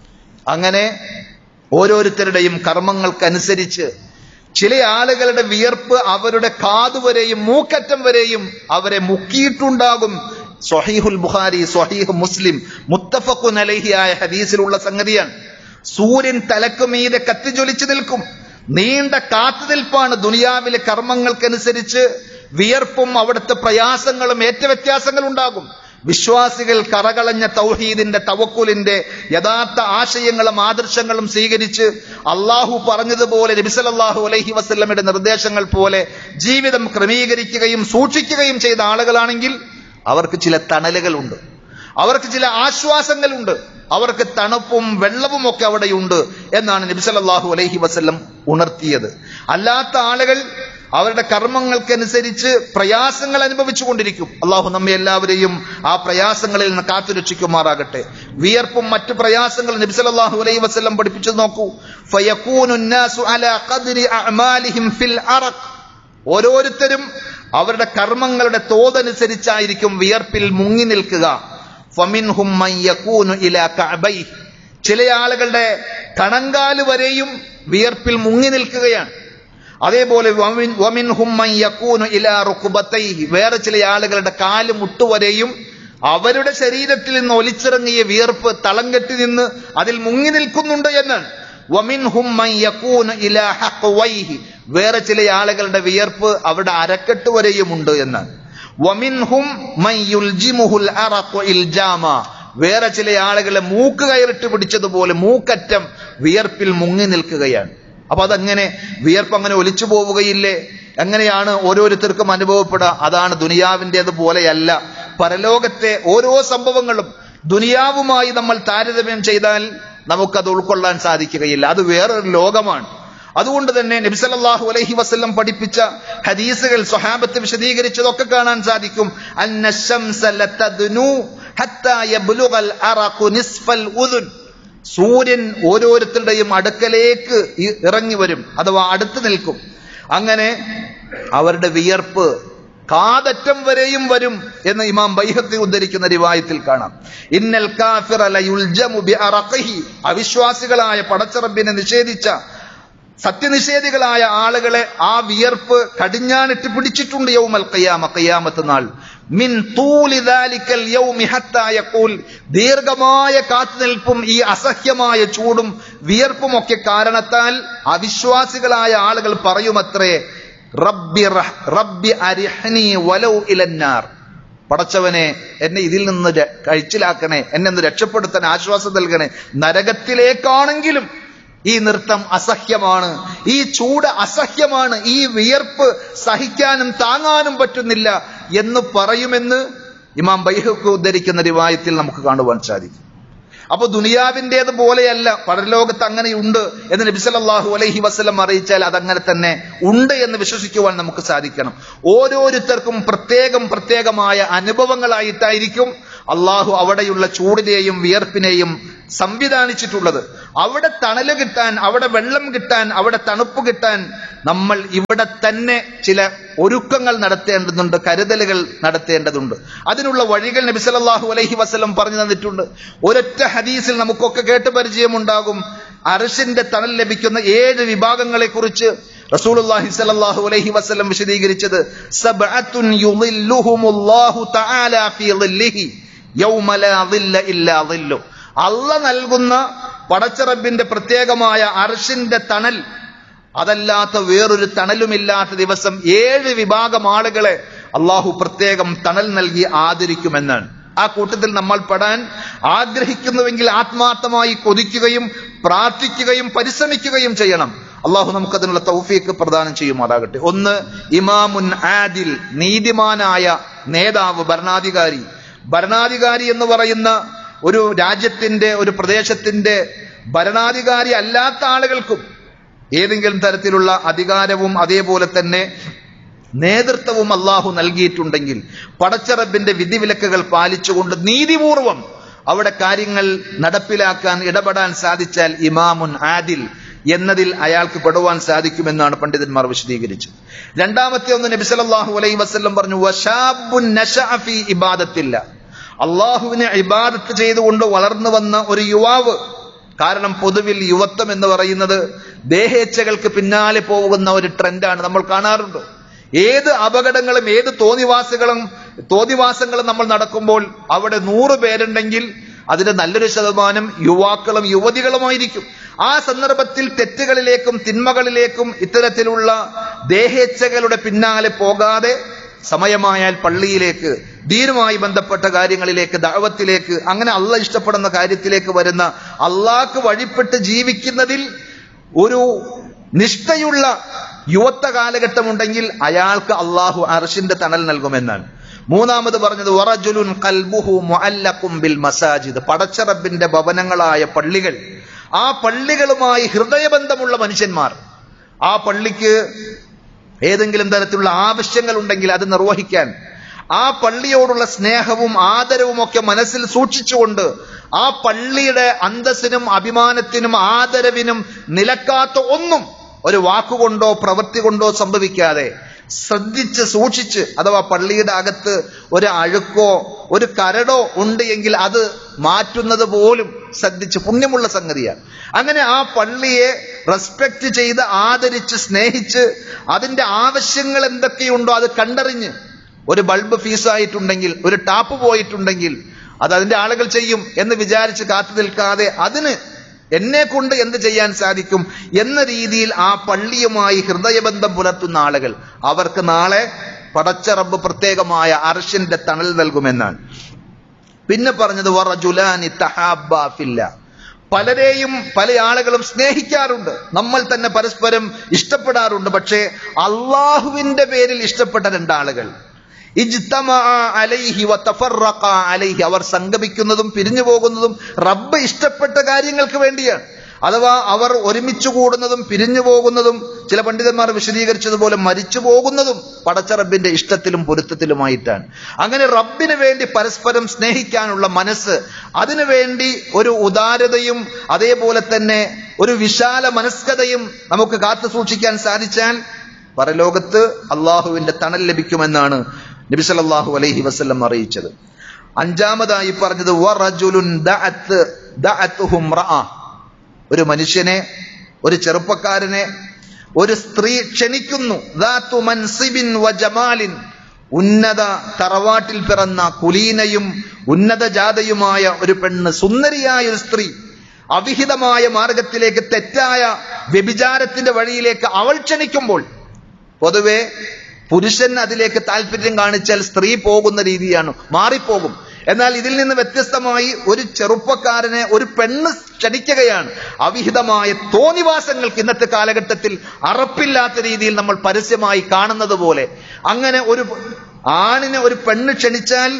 അങ്ങനെ ഓരോരുത്തരുടെയും കർമ്മങ്ങൾക്കനുസരിച്ച് ചില ആളുകളുടെ വിയർപ്പ് അവരുടെ കാതുവരെയും മൂക്കറ്റം വരെയും അവരെ മുക്കിയിട്ടുണ്ടാകും സ്വഹീഹുൽ ബുഖാരി സ്വഹീഹ് മുസ്ലിം മുത്തഫഖുൻ അലൈഹിയായ ഹദീസിലുള്ള സംഗതിയാണ് സൂര്യൻ തലക്കുമീതെ കത്തിജ്വലിച്ചു നിൽക്കും നീണ്ട കാത്തുനിൽപ്പാണ് ദുനിയാവിലെ കർമ്മങ്ങൾക്കനുസരിച്ച് വിയർപ്പും അവിടുത്തെ പ്രയാസങ്ങളും ഏറ്റ വ്യത്യാസങ്ങൾ ഉണ്ടാകും വിശ്വാസികൾ കറകളഞ്ഞ തൗഹീദിന്റെ തവക്കുലിന്റെ യഥാർത്ഥ ആശയങ്ങളും ആദർശങ്ങളും സ്വീകരിച്ച് അള്ളാഹു പറഞ്ഞതുപോലെ നബിസലല്ലാഹു അലൈഹി വസല്ലമയുടെ നിർദ്ദേശങ്ങൾ പോലെ ജീവിതം ക്രമീകരിക്കുകയും സൂക്ഷിക്കുകയും ചെയ്ത ആളുകളാണെങ്കിൽ അവർക്ക് ചില തണലുകളുണ്ട് അവർക്ക് ചില ആശ്വാസങ്ങളുണ്ട് അവർക്ക് തണുപ്പും വെള്ളവും ഒക്കെ അവിടെയുണ്ട് എന്നാണ് നബിസലല്ലാഹു അലൈഹി വസല്ലം ഉണർത്തിയത് അല്ലാത്ത ആളുകൾ അവരുടെ കർമ്മങ്ങൾക്കനുസരിച്ച് പ്രയാസങ്ങൾ അനുഭവിച്ചു കൊണ്ടിരിക്കും അള്ളാഹു നമ്മെ എല്ലാവരെയും ആ പ്രയാസങ്ങളിൽ നിന്ന് കാത്തുരക്ഷിക്കുമാറാകട്ടെ വിയർപ്പും മറ്റു പ്രയാസങ്ങൾ നബിസലല്ലാഹു അലൈഹി വസല്ലം പഠിപ്പിച്ചു നോക്കൂ ഫയകൂനു النَّاسُ عَلَى قَدْرِ أَعْمَالِهِمْ فِي الْأَرَقِ ഓരോരുത്തരും അവരുടെ കർമ്മങ്ങളുടെ തോതനുസരിച്ചായിരിക്കും വിയർപ്പിൽ മുങ്ങി നിൽക്കുക ഫമിൻഹും മൻ യകൂനു ഇലാ കഅബൈഹി ചില ആളുകളുടെ കണങ്കാല് വരെയും വിയർപ്പിൽ മുങ്ങി നിൽക്കുകയാണ് അതേപോലെ വമിൻ- വമിൻഹും മൻ യകൂനു ഇലാ റുക്ബതൈഹി വേറെ ചില ആളുകളുടെ കാല് മുട്ടുവരെയും അവരുടെ ശരീരത്തിൽ നിന്ന് ഒലിച്ചിറങ്ങിയ വിയർപ്പ് തളം കെട്ടി നിന്ന് അതിൽ മുങ്ങി നിൽക്കുന്നുണ്ട് എന്നാണ് വമിൻഹും മൻ യകൂനു ഇലാ ഹഖ്വൈഹി വേറെ ചില ആളുകളുടെ വിയർപ്പ് അവരുടെ അരക്കെട്ട് വരെയുമുണ്ട് എന്നാണ് വമിൻഹും മൻ യുൽജിമുഹുൽ അറഖു ഇൽജാമ വേറെ ചില ആളുകളെ മൂക്ക് കയറിട്ട് പിടിച്ചതുപോലെ മൂക്കറ്റം വിയർപ്പിൽ മുങ്ങി നിൽക്കുകയാണ് അപ്പൊ അതങ്ങനെ വിയർപ്പ് അങ്ങനെ ഒലിച്ചു പോവുകയില്ലേ എങ്ങനെയാണ് ഓരോരുത്തർക്കും അനുഭവപ്പെടുക അതാണ് ദുനിയാവിൻ്റെത് പോലെയല്ല പരലോകത്തെ ഓരോ സംഭവങ്ങളും ദുനിയാവുമായി നമ്മൾ താരതമ്യം ചെയ്താൽ നമുക്കത് ഉൾക്കൊള്ളാൻ സാധിക്കുകയില്ല അത് വേറൊരു ലോകമാണ് അതുകൊണ്ട് തന്നെ നബിസല്ലാഹു അലൈഹി വസല്ലം പഠിപ്പിച്ച ഹദീസുകൾ സ്വഹാബത്ത് വിശദീകരിച്ചതൊക്കെ കാണാൻ സാധിക്കും അന്ന ശംസ ലതദ്നു ഹത്താ യബ്ലുഗൽ അറഖു നിസ്ഫൽ ഉദുൻ സൂര്യൻ ഓരോരുത്തരുടെയും അടുക്കലേക്ക് ഇ- ഇറങ്ങി വരും അഥവാ അടുത്ത് നിൽക്കും അങ്ങനെ അവരുടെ വിയർപ്പ് കാതറ്റം വരെയും വരും എന്ന് ഇമാം ബൈഹത്തി ഉദ്ധരിക്കുന്ന റിവായത്തിൽ കാണാം ഇന്നൽ കാഫിറ ലയുൽജമു ബിഅറഖിഹി അവിശ്വാസികളായ പടച്ചറബിനെ നിഷേധിച്ച സത്യനിഷേധികളായ ആളുകളെ ആ വിയർപ്പ് കടിഞ്ഞാണിട്ട് പിടിച്ചിട്ടുണ്ട് യൗമൽ ഖിയാമ ഖിയാമത്ത് നാൾ മിൻ തൂലി ദാലിക്കൽ യൗമി ഹത്താ യഖൂൽ ദീർഘമായ കാത്തുനിൽപ്പും ഈ അസഹ്യമായ ചൂടും വിയർപ്പും ഒക്കെ കാരണത്താൽ അവിശ്വാസികളായ ആളുകൾ പറയുമത്രേ റബ്ബി റഹ്- റബ്ബി അരിഹ്നി വലൗ ഇലന്നാർ പടച്ചവനെ എന്നെ ഇതിൽ നിന്ന് ര- കഴിച്ചിലാക്കണേ എന്നെ ഒന്ന് രക്ഷപ്പെടുത്താൻ ആശ്വാസം നൽകണേ നരകത്തിലേക്കാണെങ്കിലും ഈ നൃത്തം അസഹ്യമാണ് ഈ ചൂട് അസഹ്യമാണ് ഈ വിയർപ്പ് സഹിക്കാനും താങ്ങാനും പറ്റുന്നില്ല എന്ന് പറയുമെന്ന് ഇമാം ബൈഹക്ക് ഉദ്ധരിക്കുന്ന റിവായത്തിൽ നമുക്ക് കാണുവാൻ സാധിക്കും അപ്പൊ ദുനിയാവിൻ്റെത് പോലെയല്ല പരലോകത്ത് അങ്ങനെയുണ്ട് എന്ന് നബി സല്ലല്ലാഹു അലൈഹി വസല്ലം അറിയിച്ചാൽ അതങ്ങനെ തന്നെ ഉണ്ട് എന്ന് വിശ്വസിക്കുവാൻ നമുക്ക് സാധിക്കണം ഓരോരുത്തർക്കും പ്രത്യേകം പ്രത്യേകമായ അനുഭവങ്ങളായിട്ടായിരിക്കും അള്ളാഹു അവിടെയുള്ള ചൂടിനെയും വിയർപ്പിനെയും സംവിധാനിച്ചിട്ടുള്ളത് അവിടെ തണല് കിട്ടാൻ അവിടെ വെള്ളം കിട്ടാൻ അവിടെ തണുപ്പ് കിട്ടാൻ നമ്മൾ ഇവിടെ തന്നെ ചില ഒരുക്കങ്ങൾ നടത്തേണ്ടതുണ്ട് കരുതലുകൾ നടത്തേണ്ടതുണ്ട് അതിനുള്ള വഴികൾ നബി സല്ലല്ലാഹു അലൈഹി വസല്ലം പറഞ്ഞു തന്നിട്ടുണ്ട് ഒരൊറ്റ ഹദീസിൽ നമുക്കൊക്കെ കേട്ട് പരിചയമുണ്ടാകും അർഷിന്റെ തണൽ ലഭിക്കുന്ന ഏഴ് വിഭാഗങ്ങളെ കുറിച്ച് റസൂലുള്ളാഹി സ്വല്ലല്ലാഹു അലൈഹി വസല്ലം വിശദീകരിച്ചത് സബ്അത്തുൻ യുളില്ലുഹുമുല്ലാഹു തആല ഫീ ളില്ലിഹി യൗമ ലാ ളില്ല ഇല്ലാ ളില്ലു അല്ല നൽകുന്ന പടച്ചറബിന്റെ പ്രത്യേകമായ അർഷിന്റെ തണൽ അതല്ലാത്ത വേറൊരു തണലുമില്ലാത്ത ദിവസം ഏഴ് വിഭാഗം ആളുകളെ അള്ളാഹു പ്രത്യേകം തണൽ നൽകി ആദരിക്കുമെന്നാണ് ആ കൂട്ടത്തിൽ നമ്മൾ പെടാൻ ആഗ്രഹിക്കുന്നുവെങ്കിൽ ആത്മാർത്ഥമായി കൊതിക്കുകയും പ്രാർത്ഥിക്കുകയും പരിശ്രമിക്കുകയും ചെയ്യണം അള്ളാഹു നമുക്കതിനുള്ള തൗഫീക്ക് പ്രദാനം ചെയ്യുമാറാകട്ടെ ഒന്ന് ഇമാമുൻ ആദിൽ നീതിമാനായ നേതാവ് ഭരണാധികാരി ഭരണാധികാരി എന്ന് പറയുന്ന ഒരു രാജ്യത്തിന്റെ ഒരു പ്രദേശത്തിന്റെ ഭരണാധികാരി അല്ലാത്ത ആളുകൾക്കും ഏതെങ്കിലും തരത്തിലുള്ള അധികാരവും അതേപോലെ തന്നെ നേതൃത്വവും അള്ളാഹു നൽകിയിട്ടുണ്ടെങ്കിൽ പടച്ചറബിന്റെ വിധിവിലക്കുകൾ പാലിച്ചുകൊണ്ട് നീതിപൂർവം അവിടെ കാര്യങ്ങൾ നടപ്പിലാക്കാൻ ഇടപെടാൻ സാധിച്ചാൽ ഇമാമുൻ ആദിൽ എന്നതിൽ അയാൾക്ക് പെടുവാൻ സാധിക്കുമെന്നാണ് പണ്ഡിതന്മാർ വിശദീകരിച്ചത് രണ്ടാമത്തെ ഒന്ന് നബി സല്ലല്ലാഹു അലൈഹി വസല്ലം പറഞ്ഞു വശാബുൻ നശഅ ഫീ ഇബാദത്തില്ല അള്ളാഹുവിനെ ഇബാദത്ത് ചെയ്തുകൊണ്ട് വളർന്നു വന്ന ഒരു യുവാവ് കാരണം പൊതുവിൽ യുവത്വം എന്ന് പറയുന്നത് ദേഹേച്ഛകൾക്ക് പിന്നാലെ പോകുന്ന ഒരു ട്രെൻഡാണ് നമ്മൾ കാണാറുണ്ട് ഏത് അപകടങ്ങളും ഏത് തോന്നിവാസങ്ങളും തോന്നിവാസങ്ങളും നമ്മൾ നടക്കുമ്പോൾ അവിടെ നൂറ് പേരുണ്ടെങ്കിൽ അതിന്റെ നല്ലൊരു ശതമാനം യുവാക്കളും യുവതികളുമായിരിക്കും ആ സന്ദർഭത്തിൽ തെറ്റുകളിലേക്കും തിന്മകളിലേക്കും ഇത്തരത്തിലുള്ള ദേഹേച്ഛകളുടെ പിന്നാലെ പോകാതെ സമയമായാൽ പള്ളിയിലേക്ക് ദീനുമായി ബന്ധപ്പെട്ട കാര്യങ്ങളിലേക്ക് ദാവത്തിലേക്ക് അങ്ങനെ അള്ള ഇഷ്ടപ്പെടുന്ന കാര്യത്തിലേക്ക് വരുന്ന അള്ളാഹ്ക്ക് വഴിപ്പെട്ട് ജീവിക്കുന്നതിൽ ഒരു നിഷ്ഠയുള്ള യുവത്വ കാലഘട്ടമുണ്ടെങ്കിൽ അയാൾക്ക് അള്ളാഹു അർഷിന്റെ തണൽ നൽകുമെന്നാണ് മൂന്നാമത് പറഞ്ഞത് വറജുലുൻ കൽബുഹു മുഅല്ലഖും ബിൽ മസാജിദ് പടച്ചറബിന്റെ ഭവനങ്ങളായ പള്ളികൾ ആ പള്ളികളുമായി ഹൃദയബന്ധമുള്ള മനുഷ്യന്മാർ ആ പള്ളിക്ക് ഏതെങ്കിലും തരത്തിലുള്ള ആവശ്യങ്ങൾ ഉണ്ടെങ്കിൽ അത് നിർവഹിക്കാൻ ആ പള്ളിയോടുള്ള സ്നേഹവും ആദരവും ഒക്കെ മനസ്സിൽ സൂക്ഷിച്ചുകൊണ്ട് ആ പള്ളിയുടെ അന്തസ്സിനും അഭിമാനത്തിനും ആദരവിനും നിലക്കാത്ത ഒന്നും ഒരു വാക്കുകൊണ്ടോ പ്രവൃത്തി കൊണ്ടോ സംഭവിക്കാതെ ശ്രദ്ധിച്ച് സൂക്ഷിച്ച് അഥവാ പള്ളിയുടെ അകത്ത് ഒരു അഴുക്കോ ഒരു കരടോ ഉണ്ട് എങ്കിൽ അത് മാറ്റുന്നത് പോലും ശ്രദ്ധിച്ച് പുണ്യമുള്ള സംഗതിയാണ് അങ്ങനെ ആ പള്ളിയെ റെസ്പെക്ട് ചെയ്ത് ആദരിച്ച് സ്നേഹിച്ച് അതിന്റെ ആവശ്യങ്ങൾ എന്തൊക്കെയുണ്ടോ അത് കണ്ടറിഞ്ഞ് ഒരു ബൾബ് ഫീസായിട്ടുണ്ടെങ്കിൽ ഒരു ടാപ്പ് പോയിട്ടുണ്ടെങ്കിൽ അത് അതിന്റെ ആളുകൾ ചെയ്യും എന്ന് വിചാരിച്ച് കാത്തു നിൽക്കാതെ അതിന് എന്നെ കൊണ്ട് എന്ത് ചെയ്യാൻ സാധിക്കും എന്ന രീതിയിൽ ആ പള്ളിയുമായി ഹൃദയബന്ധം പുലർത്തുന്ന ആളുകൾ അവർക്ക് നാളെ പടച്ച റബ്ബ് പ്രത്യേകമായ അർഷിന്റെ തണൽ നൽകുമെന്നാണ് പിന്നെ പറഞ്ഞത് വറജുലാനി തഹാബ്ബാ ഫില്ല പലരെയും പല ആളുകളും സ്നേഹിക്കാറുണ്ട് നമ്മൾ തന്നെ പരസ്പരം ഇഷ്ടപ്പെടാറുണ്ട് പക്ഷേ അള്ളാഹുവിന്റെ പേരിൽ ഇഷ്ടപ്പെട്ട രണ്ടാളുകൾ ഇജ്തമഅ അലൈഹി വതഫറഖ അലൈഹി അവർ സംഗമിക്കുന്നതും പിരിഞ്ഞു പോകുന്നതും റബ്ബ് ഇഷ്ടപ്പെട്ട കാര്യങ്ങൾക്ക് വേണ്ടിയാണ് അഥവാ അവർ ഒരുമിച്ച് കൂടുന്നതും പിരിഞ്ഞു പോകുന്നതും ചില പണ്ഡിതന്മാർ വിശദീകരിച്ചതുപോലെ മരിച്ചു പോകുന്നതും പടച്ച റബ്ബിന്റെ ഇഷ്ടത്തിലും പൊരുത്തത്തിലുമായിട്ടാണ് അങ്ങനെ റബ്ബിന് വേണ്ടി പരസ്പരം സ്നേഹിക്കാനുള്ള മനസ്സ് അതിനു വേണ്ടി ഒരു ഉദാരതയും അതേപോലെ തന്നെ ഒരു വിശാല മനസ്കതയും നമുക്ക് കാത്തു സൂക്ഷിക്കാൻ സാധിച്ചാൽ പരലോകത്ത് അള്ളാഹുവിന്റെ തണൽ ലഭിക്കുമെന്നാണ് നബി സല്ലല്ലാഹു അലൈഹി വസല്ലം അറിയിച്ചത് അഞ്ചാമതായി പറഞ്ഞത് വറജുലുൻ ദഅത്ത് ദഅത്തുഹു ഇംറഅ. ഒരു മനുഷ്യനെ ഒരു ചെറുപ്പക്കാരനെ ഒരു സ്ത്രീ ക്ഷണിക്കുന്നു ദാത്തു മൻസിബിൻ വ ജമാലിൻ ഉന്നത തറവാട്ടിൽ പിറന്ന കുലീനയും ഉന്നത ജാതയുമായ ഒരു പെണ്ണ് സുന്ദരിയായ ഒരു സ്ത്രീ അവിഹിതമായ മാർഗത്തിലേക്ക് തെറ്റായ വ്യഭിചാരത്തിന്റെ വഴിയിലേക്ക് അവൾ ക്ഷണിക്കുമ്പോൾ പൊതുവെ പുരുഷൻ അതിലേക്ക് താല്പര്യം കാണിച്ചാൽ സ്ത്രീ പോകുന്ന രീതിയാണ് മാറിപ്പോകും എന്നാൽ ഇതിൽ നിന്ന് വ്യത്യസ്തമായി ഒരു ചെറുപ്പക്കാരനെ ഒരു പെണ്ണ് ക്ഷണിക്കുകയാണ് അവിഹിതമായ തോന്നിവാസങ്ങൾക്ക് ഇന്നത്തെ കാലഘട്ടത്തിൽ അറപ്പില്ലാത്ത രീതിയിൽ നമ്മൾ പരസ്യമായി കാണുന്നത് പോലെ അങ്ങനെ ഒരു ആണിനെ ഒരു പെണ്ണ് ക്ഷണിച്ചാൽ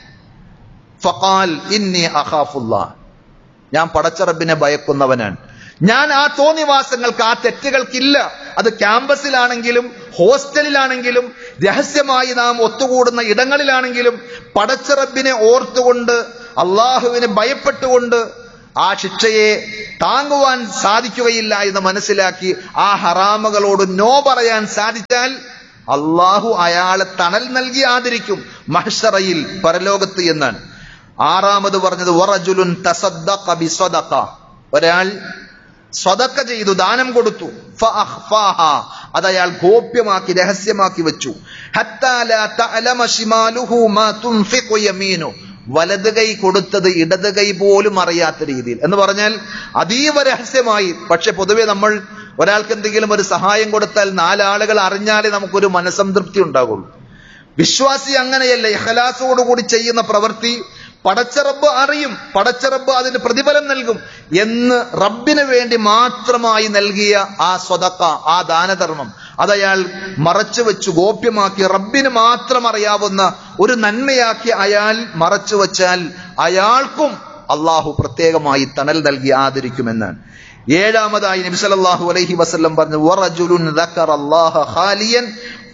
ഫഖാൽ ഇന്നി അഖാഫുല്ലാ ഞാൻ പടച്ചറബിനെ ഭയക്കുന്നവനാണ് ഞാൻ ആ തോന്നിവാസങ്ങൾക്ക് ആ തെറ്റുകൾക്കില്ല അത് ക്യാമ്പസിലാണെങ്കിലും ഹോസ്റ്റലിലാണെങ്കിലും രഹസ്യമായി നാം ഒത്തുകൂടുന്ന ഇടങ്ങളിലാണെങ്കിലും പടച്ചറബിനെ ഓർത്തുകൊണ്ട് അള്ളാഹുവിനെ ഭയപ്പെട്ടുകൊണ്ട് ആ ശിക്ഷയെ താങ്ങുവാൻ സാധിക്കുകയില്ല എന്ന് മനസ്സിലാക്കി ആ ഹറാമുകളോട് നോ പറയാൻ സാധിച്ചാൽ അള്ളാഹു അയാളെ തണൽ നൽകി ആദരിക്കും മഹ്ഷറയിൽ പരലോകത്ത് എന്നാണ് ആറാമത് പറഞ്ഞത് വറജുലുൻ തസദ്ദഖ ബിസ്വദഖ ഒരാൾ സ്വതക്ക ചെയ്തു ദാനം കൊടുത്തു ഫഅഖ്ഫാഹ. അത് അയാൾ ഗോപ്യമാക്കി രഹസ്യമാക്കി വെച്ചു ഹത്താ ലാ തഅലമ ശിമാലുഹു മാ തുൻഫിഖു യമീനു വലത് കൈ കൊടുത്തത് ഇടത് കൈ പോലും അറിയാത്ത രീതിയിൽ എന്ന് പറഞ്ഞാൽ അതീവ രഹസ്യമായി പക്ഷെ പൊതുവെ നമ്മൾ ഒരാൾക്ക് എന്തെങ്കിലും ഒരു സഹായം കൊടുത്താൽ നാലാളുകൾ അറിഞ്ഞാലേ നമുക്കൊരു മനസംതൃപ്തി ഉണ്ടാകുള്ളൂ വിശ്വാസി അങ്ങനെയല്ല ഇഖലാസോടുകൂടി ചെയ്യുന്ന പ്രവൃത്തി പടച്ചറബ് അറിയും പടച്ചറബ് അതിന് പ്രതിഫലം നൽകും എന്ന് റബ്ബിന് വേണ്ടി മാത്രമായി നൽകിയ ആ സ്വതക്ക ആ ദാനധർമ്മം അതയാൾ മറച്ചു വെച്ചു ഗോപ്യമാക്കി റബ്ബിന് മാത്രം അറിയാവുന്ന ഒരു നന്മയാക്കി അയാൾ മറച്ചു വച്ചാൽ അയാൾക്കും അള്ളാഹു പ്രത്യേകമായി തണൽ നൽകി ആദരിക്കുമെന്നാണ് ഏഴാമതായി നബി സല്ലല്ലാഹു അലൈഹി വസല്ലം പറഞ്ഞു വറജുലുൻ ദക്കറല്ലാഹ ഖാലിയൻ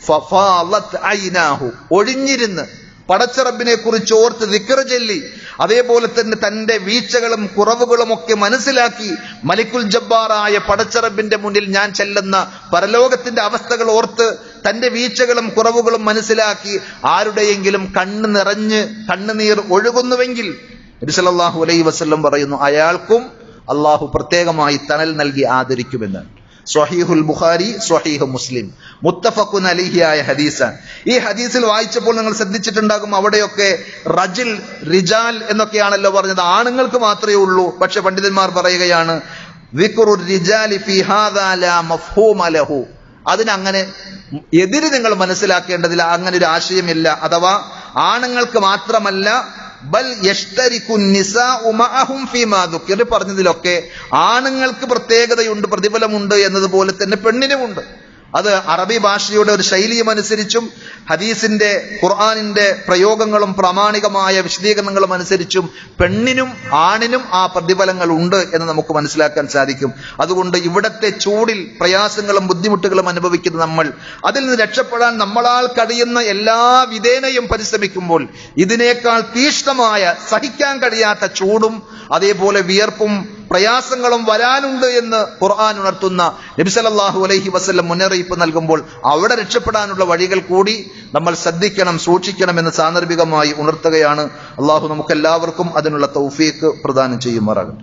ഫഫാളത് ഐനാഹു ഒഴിഞ്ഞിരുന്ന് പടച്ചറബിനെ കുറിച്ച് ഓർത്ത് ദിക്കറ് ചൊല്ലി അതേപോലെ തന്നെ തന്റെ വീഴ്ചകളും കുറവുകളും ഒക്കെ മനസ്സിലാക്കി മലിക്കുൽ ജബ്ബാറായ പടച്ചറബിന്റെ മുന്നിൽ ഞാൻ ചെല്ലുന്ന പരലോകത്തിന്റെ അവസ്ഥകൾ ഓർത്ത് തന്റെ വീഴ്ചകളും കുറവുകളും മനസ്സിലാക്കി ആരുടെയെങ്കിലും കണ്ണ് നിറഞ്ഞ് കണ്ണുനീർ ഒഴുകുന്നുവെങ്കിൽ നബി സല്ലല്ലാഹു അലൈഹി വസല്ലം പറയുന്നു അയാൾക്കും അള്ളാഹു പ്രത്യേകമായി തണൽ നൽകി ആദരിക്കുമെന്ന് സ്വഹീഹുൽ ബുഖാരി സ്വഹീഹ് മുസ്ലിം മുത്തഫഖുൻ അലിഹിയായ ഹദീസാണ് ഈ ഹദീസിൽ വായിച്ചപ്പോൾ നിങ്ങൾ ശ്രദ്ധിച്ചിട്ടുണ്ടാകും അവിടെയൊക്കെ റജിൽ റിജാൽ എന്നൊക്കെയാണല്ലോ പറഞ്ഞത് ആണുങ്ങൾക്ക് മാത്രമേ ഉള്ളൂ പക്ഷെ പണ്ഡിതന്മാർ പറയുകയാണ് വിക്റു റിജാലി ഫി ഹാദാ ലാ മഫ്ഹൂമ ലഹു അതിനങ്ങനെ എതിര് നിങ്ങൾ മനസ്സിലാക്കേണ്ടതില്ല അങ്ങനെ ഒരു ആശയമില്ല അഥവാ ആണുങ്ങൾക്ക് മാത്രമല്ല ബൽ യഷ്തരിക്കു നിസാഉ മഅഹും ഫീമാ ദുക്കിർ പറഞ്ഞതിലൊക്കെ ആണുങ്ങൾക്ക് പ്രത്യേകതയുണ്ട് പ്രതിഫലമുണ്ട് എന്നതുപോലെ തന്നെ പെണ്ണിനുമുണ്ട് അത് അറബി ഭാഷയുടെ ഒരു ശൈലിയും അനുസരിച്ചും ഹദീസിന്റെ ഖുർആാനിന്റെ പ്രയോഗങ്ങളും പ്രാമാണികമായ വിശദീകരണങ്ങളും അനുസരിച്ചും പെണ്ണിനും ആണിനും ആ പ്രതിഫലങ്ങൾ ഉണ്ട് എന്ന് നമുക്ക് മനസ്സിലാക്കാൻ സാധിക്കും അതുകൊണ്ട് ഇവിടത്തെ ചൂടിൽ പ്രയാസങ്ങളും ബുദ്ധിമുട്ടുകളും അനുഭവിക്കുന്ന നമ്മൾ അതിൽ നിന്ന് രക്ഷപ്പെടാൻ നമ്മളാൽ കഴിയുന്ന എല്ലാ വിധേനയും പരിശ്രമിക്കുമ്പോൾ ഇതിനേക്കാൾ തീഷ്ണമായ സഹിക്കാൻ കഴിയാത്ത ചൂടും അതേപോലെ വിയർപ്പും പ്രയാസങ്ങളും വരാനുണ്ട് എന്ന് ഖുർആൻ ഉണർത്തുന്ന നബി സല്ലല്ലാഹു അലൈഹി വസല്ലം മുന്നറിയിപ്പ് നൽകുമ്പോൾ അവിടെ രക്ഷപ്പെടാനുള്ള വഴികൾ കൂടി നമ്മൾ ശ്രദ്ധിക്കണം സൂക്ഷിക്കണം എന്ന് സാന്ദർഭികമായി ഉണർത്തുകയാണ് അള്ളാഹു നമുക്ക് എല്ലാവർക്കും അതിനുള്ള തൗഫീക്ക് പ്രദാനം ചെയ്യുമാറാകട്ടെ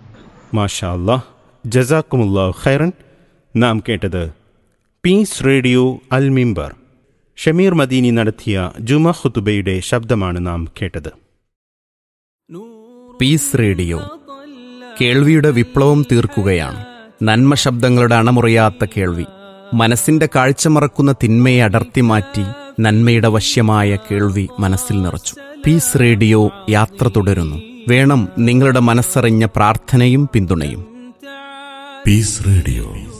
മാഷാ അല്ലാഹ് ജസാക്കുമുല്ലാഹ് ഖൈറൻ നാം കേട്ടത് പീസ് റേഡിയോ അൽ മിമ്പർ ഷമീർ മദീനി നടത്തിയ ജുമ ഖുതുബയുടെ ശബ്ദമാണ് നാം കേട്ടത് പീസ് റേഡിയോ കേൾവിയുടെ വിപ്ലവം തീർക്കുകയാണ് നന്മ ശബ്ദങ്ങളുടെ അണമുറിയാത്ത കേൾവി മനസ്സിന്റെ കാഴ്ച മറക്കുന്ന തിന്മയെ അടർത്തി മാറ്റി നന്മയുടെ വശ്യമായ കേൾവി മനസ്സിൽ നിറച്ചു പീസ് റേഡിയോ യാത്ര തുടരുന്നു വേണം നിങ്ങളുടെ മനസ്സറിഞ്ഞ പ്രാർത്ഥനയും പിന്തുണയും Peace Radio.